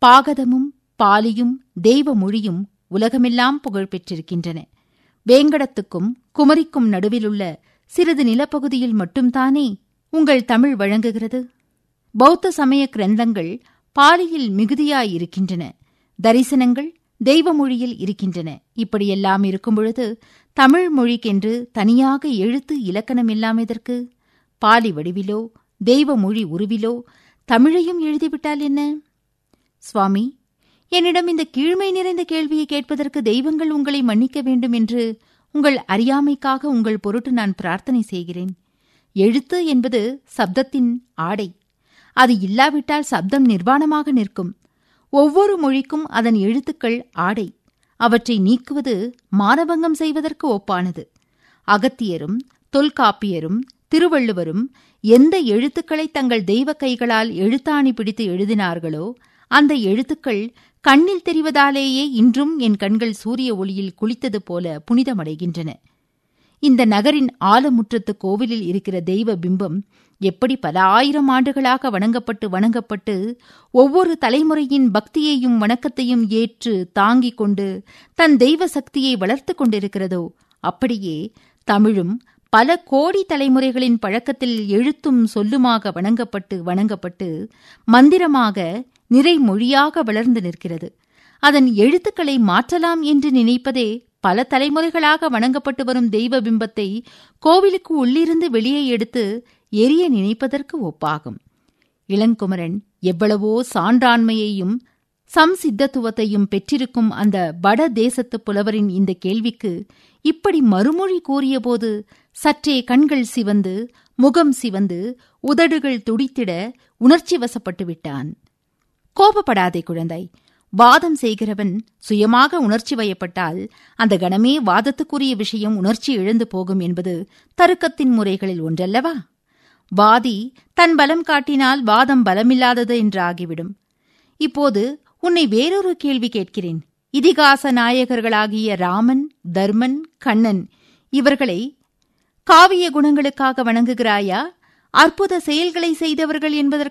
பாகதமும் பாலியும் தெய்வ மொழியும் உலகமெல்லாம் புகழ் பெற்றிருக்கின்றன வேங்கடத்துக்கும் குமரிக்கும் நடுவிலுள்ள சிறிது நிலப்பகுதியில் மட்டும்தானே உங்கள் தமிழ் வழங்குகிறது பௌத்த சமய கிரந்தங்கள் பாலியில் மிகுதியாயிருக்கின்றன தரிசனங்கள் தெய்வ மொழியில் இருக்கின்றன இப்படியெல்லாம் இருக்கும் பொழுது தமிழ் மொழிக்கென்று தனியாக எழுத்து இலக்கணம் இல்லாமதற்கு பாலி வடிவிலோ தெய்வ மொழி உருவிலோ தமிழையும் எழுதிவிட்டால் என்ன சுவாமி என்னிடம் இந்த கீழ்மை நிறைந்த கேள்வியை கேட்பதற்கு தெய்வங்கள் உங்களை மன்னிக்க வேண்டும் என்று உங்கள் அறியாமைக்காக உங்கள் பொருட்டு நான் பிரார்த்தனை செய்கிறேன் எழுத்து என்பது சப்தத்தின் ஆடை அது இல்லாவிட்டால் சப்தம் நிர்வாணமாக நிற்கும் ஒவ்வொரு மொழிக்கும் அதன் எழுத்துக்கள் ஆடை அவற்றை நீக்குவது மானபங்கம் செய்வதற்கு ஒப்பானது அகத்தியரும் தொல்காப்பியரும் திருவள்ளுவரும் எந்த எழுத்துக்களை தங்கள் தெய்வ கைகளால் எழுத்தாணி பிடித்து எழுதினார்களோ அந்த எழுத்துக்கள் கண்ணில் தெரிவதாலேயே இன்றும் என் கண்கள் சூரிய ஒளியில் குளித்தது போல புனிதமடைகின்றன இந்த நகரின் ஆலமுற்றத்து கோவிலில் இருக்கிற தெய்வ பிம்பம் எப்படி பல ஆயிரம் ஆண்டுகளாக வணங்கப்பட்டு வணங்கப்பட்டு ஒவ்வொரு தலைமுறையின் பக்தியையும் வணக்கத்தையும் ஏற்று தாங்கிக் கொண்டு தன் தெய்வ சக்தியை வளர்த்து கொண்டிருக்கிறதோ அப்படியே தமிழும் பல கோடி தலைமுறைகளின் பழக்கத்தில் எழுத்தும் சொல்லுமாக வணங்கப்பட்டு வணங்கப்பட்டு மந்திரமாக நிறைமொழியாக வளர்ந்து நிற்கிறது அதன் எழுத்துக்களை மாற்றலாம் என்று நினைப்பதே பல தலைமுறைகளாக வணங்கப்பட்டு வரும் தெய்வ பிம்பத்தை கோவிலுக்கு உள்ளிருந்து வெளியே எடுத்து எரிய நினைப்பதற்கு ஒப்பாகும் இளங்குமரன் எவ்வளவோ சான்றாண்மையையும் சம்சித்தத்துவத்தையும் பெற்றிருக்கும் அந்த வட தேசத்து புலவரின் இந்த கேள்விக்கு இப்படி மறுமொழி கூறியபோது சற்றே கண்கள் சிவந்து முகம் சிவந்து உதடுகள் துடித்திட உணர்ச்சி வசப்பட்டு விட்டான் கோபப்படாதே குழந்தை வாதம் செய்கிறவன் சுயமாக உணர்ச்சி வயப்பட்டால் அந்த கணமே வாதத்துக்குரிய விஷயம் உணர்ச்சி இழந்து போகும் என்பது தருக்கத்தின் முறைகளில் ஒன்றல்லவா வாதி தன் பலம் காட்டினால் வாதம் பலமில்லாதது என்று ஆகிவிடும் இப்போது உன்னை வேறொரு கேள்வி கேட்கிறேன் இதிகாச நாயகர்களாகிய ராமன் தர்மன் கண்ணன் இவர்களை காவிய குணங்களுக்காக வணங்குகிறாயா அற்புத செயல்களை செய்தவர்கள் என்பதற்கு